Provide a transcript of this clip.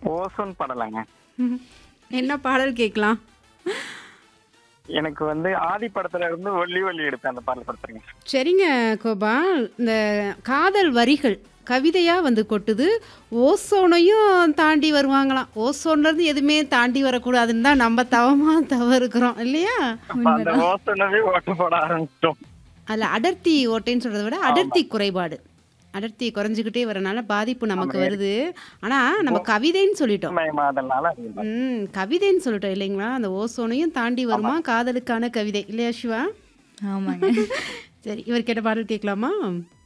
Ozone படலைங்க ம். என்ன பாடல் கேட்கலாம் எனக்கு வந்து ஆதி படத்துல இருந்து ஒல்லி ஒல்லி எடுத்தேன் அந்த பாடல் படுத்துறீங்க சரிங்க கோபால் இந்த காதல் வரிகள் கவிதையா வந்து கொட்டுது ஓசோனையும் தாண்டி வருவாங்களாம் ஓசோன்ல இருந்து எதுவுமே தாண்டி வரக்கூடாதுன்னு தான் நம்ம தவமா தவறுக்கிறோம் இல்லையா அப்ப அந்த ஓசோனவே ஓட்டு போட ஆரம்பிச்சிட்டோம் அதில் அடர்த்தி ஓட்டைன்னு சொல்றதை விட அடர்த்தி குறைபாடு அடர்த்தி குறைஞ்சிக்கிட்டே வரனால பாதிப்பு நமக்கு வருது ஆனா நம்ம கவிதைன்னு சொல்லிட்டோம் மயமாதல்னால ம் கவிதைன்னு சொல்லிட்டோம் இல்லைங்களா அந்த ஓசோனையும் தாண்டி வருமா காதலுக்கான கவிதை இல்லையா சிவா ஆமாங்க சரி இவர் கேட்ட பாடல் கேட்கலாமா